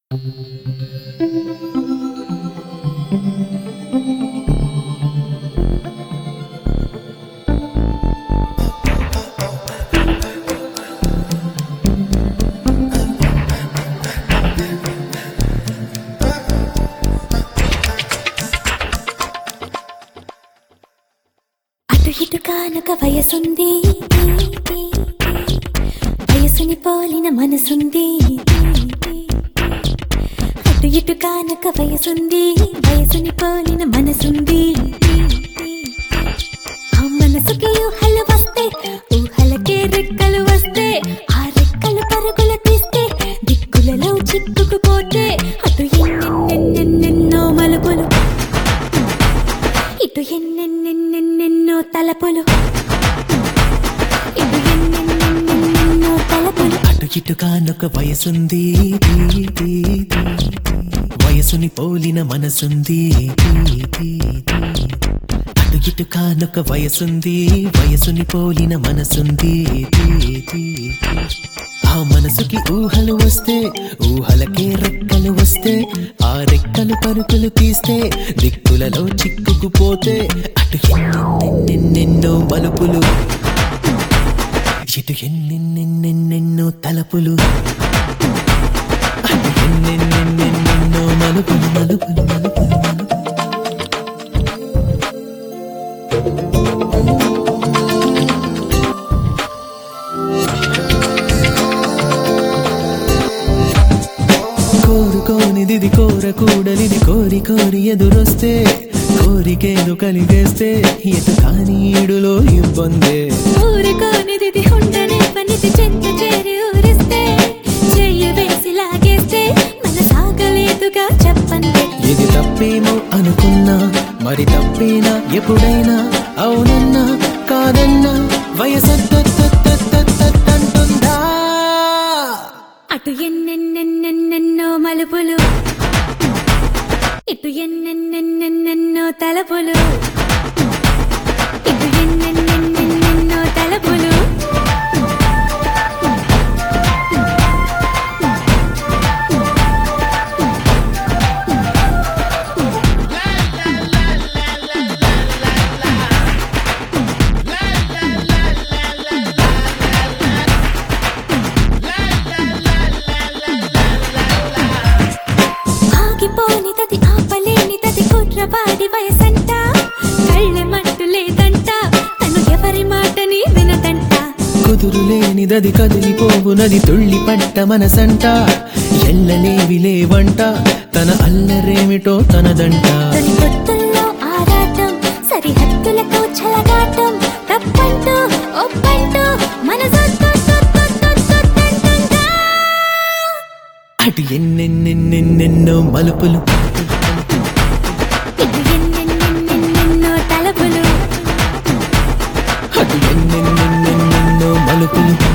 అటు ఇటు కానక వయసుంది వయసుని పోలిన మనసుంది అటు ఇటు కానక వయసుంది వయసుని పోలిన మనసుంది ఆ మనసుకి ఊహలు వస్తే ఊహలకే రెక్కలు వస్తే ఆ రెక్కలు పరుగులు తీస్తే దిక్కులలో చిక్కుకుపోతే అటు ఎన్నెన్నెన్నెన్నెన్నో మలుపులు ఇటు ఎన్నెన్నెన్నెన్నెన్నో తలపులు ఇటు ఎన్నెన్నెన్నెన్నెన్నో తలపులు అటు ఇటు కానొక వయసుంది వయసుని పోలిన మనసుంది అటు ఇటు కానొక వయసుంది వయసుని పోలిన మనసుంది ఆ మనసుకి ఊహలు వస్తే ఊహలకే రెక్కలు వస్తే ఆ రెక్కలు పరుకులు తీస్తే దిక్కులలో చిక్కుకుపోతే అటు ఎన్నెన్నెన్నెన్నెన్నో మలుపులు ఇటు ఎన్నెన్నెన్నెన్నెన్నో తలపులు అటు ఎన్నెన్నెన్నెన్నెన్నో మలుపులు మలుపులు మలుపులు మలుపులు కోరుకోనిది కోరకూడలిది కోరి కోరి ఎదురొస్తే కోరికేదో కలిగేస్తే ఎటు కాని ఈడులో ఇబ్బందే ఊరుకోనిది ఉండని పనిది చెంత చేరి ఊరిస్తే చెయ్యి వేసి లాగేస్తే మన సాగలేదుగా చెప్పండి ఇది తప్పేమో అనుకున్నా మరి తప్పేనా ఎప్పుడైనా అవునన్నా కాదన్నా వయసంటుందా అటు ఎన్నెన్నెన్నెన్నెన్నో మలుపులు ఇటు ఎన్నెన్నెన్నెన్నెన్నో తలపులు ఇటు ఎన్నెన్నెన్నెన్నెన్నో తలపులు ఆగిపోని తది ఆపలేని తది కుట్రపాడి వయసంట కళ్ళె మట్టు లేదంట తను ఎవరి మాటని వినదంట కుదురు లేనిదది కదిలిపోవునది తుళ్ళి పట్ట మనసంట ఎల్లలేవి లేవంట తన అల్లరేమిటో తనదంట తొలి పొత్తుల్లో ఆరాటం సరిహద్దులతో చెలగాటం తప్పంటూ ఒప్పంటూ మన అటు ఎన్నెన్నెన్నెన్నెన్నో మలుపులు ఇటు ఎన్నెన్నెన్నెన్నెన్నో తలపులు అటు ఎన్నెన్నెన్నెన్నెన్నో మలుపులు